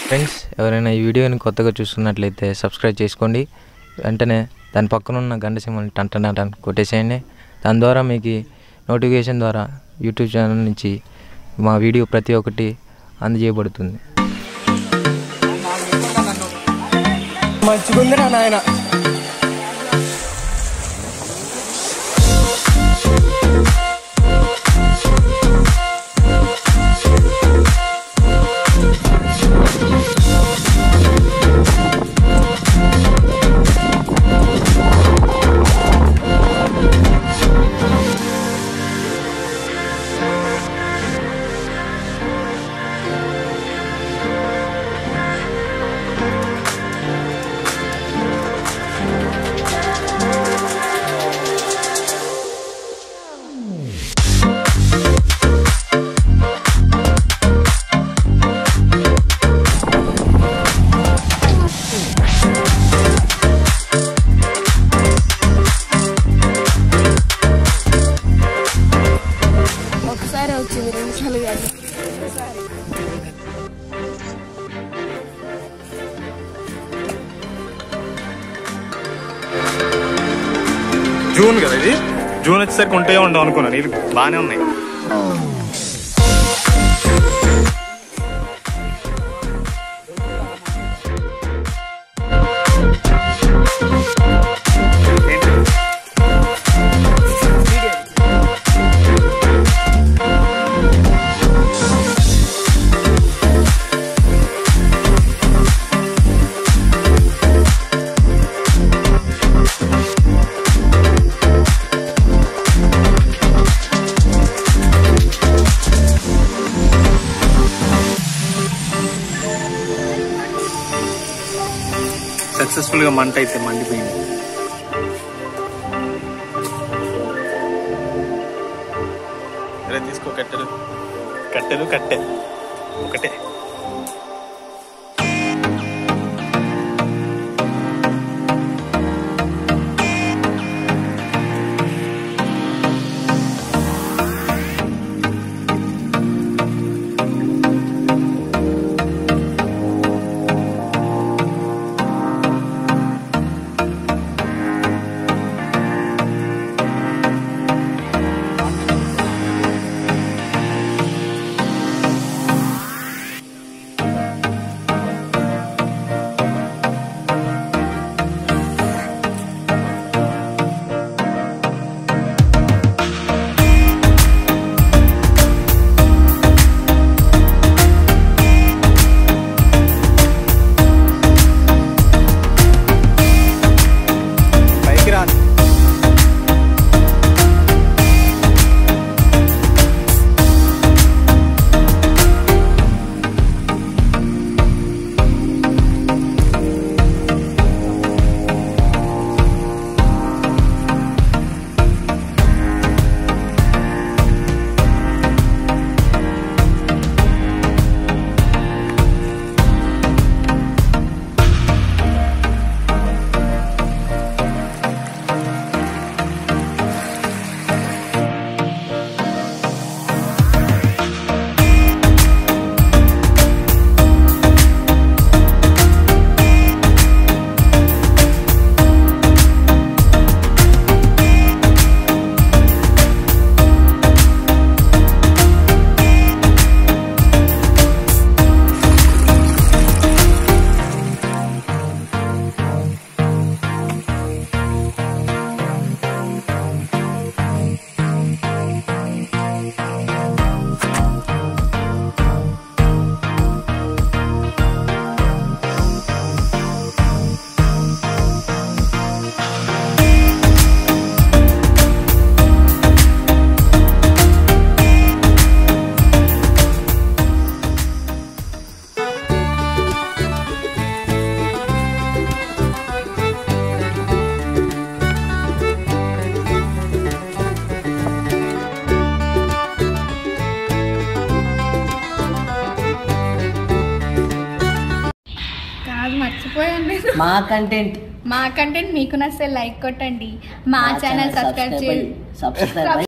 friends ఎవరైనా ఈ వీడియోని కొత్తగా చూస్తున్నట్లయితే సబ్స్క్రైబ్ చేసుకోండి వెంటనే దాని పక్కన ఉన్న గంట సింబల్ని టన్ టన్ కొట్టేసేయండి దాని ద్వారా మీకు నోటిఫికేషన్ ద్వారా యూట్యూబ్ ఛానల్ నుంచి మా వీడియో ప్రతి ఒక్కటి అందజేయబడుతుంది మంచిగుందిరా నాయన ఒకసారి వచ్చింది రెండు సార్లు కాదు జూన్ కదా ఇది జూన్ వచ్చేసరికి ఉంటే ఉండవు అనుకున్నాను ఇది బాగానే ఉన్నాయి సక్సెస్ఫుల్ గా మంట అయితే మండిపోయింది ఇలా తీసుకో కట్టెలు కట్టెలు కట్టె ఒకటే పైకి రా కాదు మర్చిపోయాను నేను మా కంటెంట్ మా కంటెంట్ మీకు నచ్చితే లైక్ కొట్టండి మా ఛానల్ సబ్స్క్రైబ్ చేయండి సబ్స్క్రైబ్